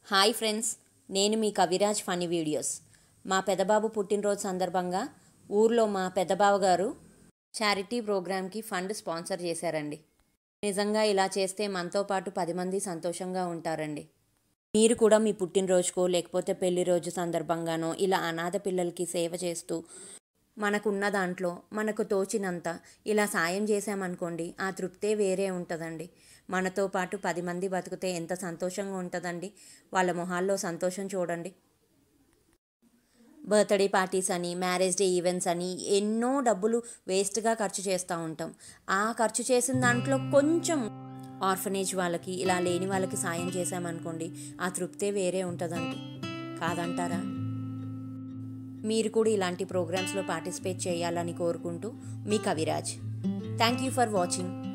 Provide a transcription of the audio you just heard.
hi friends నేను మీ Kaviraj funny videos మా పెదబాబు పుట్టినరోజు సందర్భంగా ఊర్లో మా పెద్దబావ గారు చారిటీ ప్రోగ్రామ్కి ఫండ్ స్పాన్సర్ చేశారండి నిజంగా ఇలా చేస్తే మనతో పాటు పది మంది సంతోషంగా ఉంటారండి మీరు కూడా మీ పుట్టినరోజుకో లేకపోతే పెళ్లి రోజు సందర్భంగానో ఇలా అనాథ పిల్లలకి సేవ చేస్తూ మనకున్న దాంట్లో మనకు తోచినంత ఇలా సాయం చేశామనుకోండి ఆ తృప్తే వేరే ఉంటుందండి మనతో పాటు పది మంది బతికితే ఎంత సంతోషంగా ఉంటుందండి వాళ్ళ మొహాల్లో సంతోషం చూడండి బర్త్డే పార్టీస్ అని మ్యారేజ్ డే ఈవెంట్స్ అని ఎన్నో డబ్బులు వేస్ట్గా ఖర్చు చేస్తూ ఉంటాం ఆ ఖర్చు చేసిన దాంట్లో కొంచెం ఆర్ఫనేజ్ వాళ్ళకి ఇలా లేని వాళ్ళకి సాయం చేశామనుకోండి ఆ తృప్తే వేరే ఉంటుందండి కాదంటారా మీరు కూడా ఇలాంటి ప్రోగ్రామ్స్లో పార్టిసిపేట్ చేయాలని కోరుకుంటూ మీ Kaviraj thank you for watching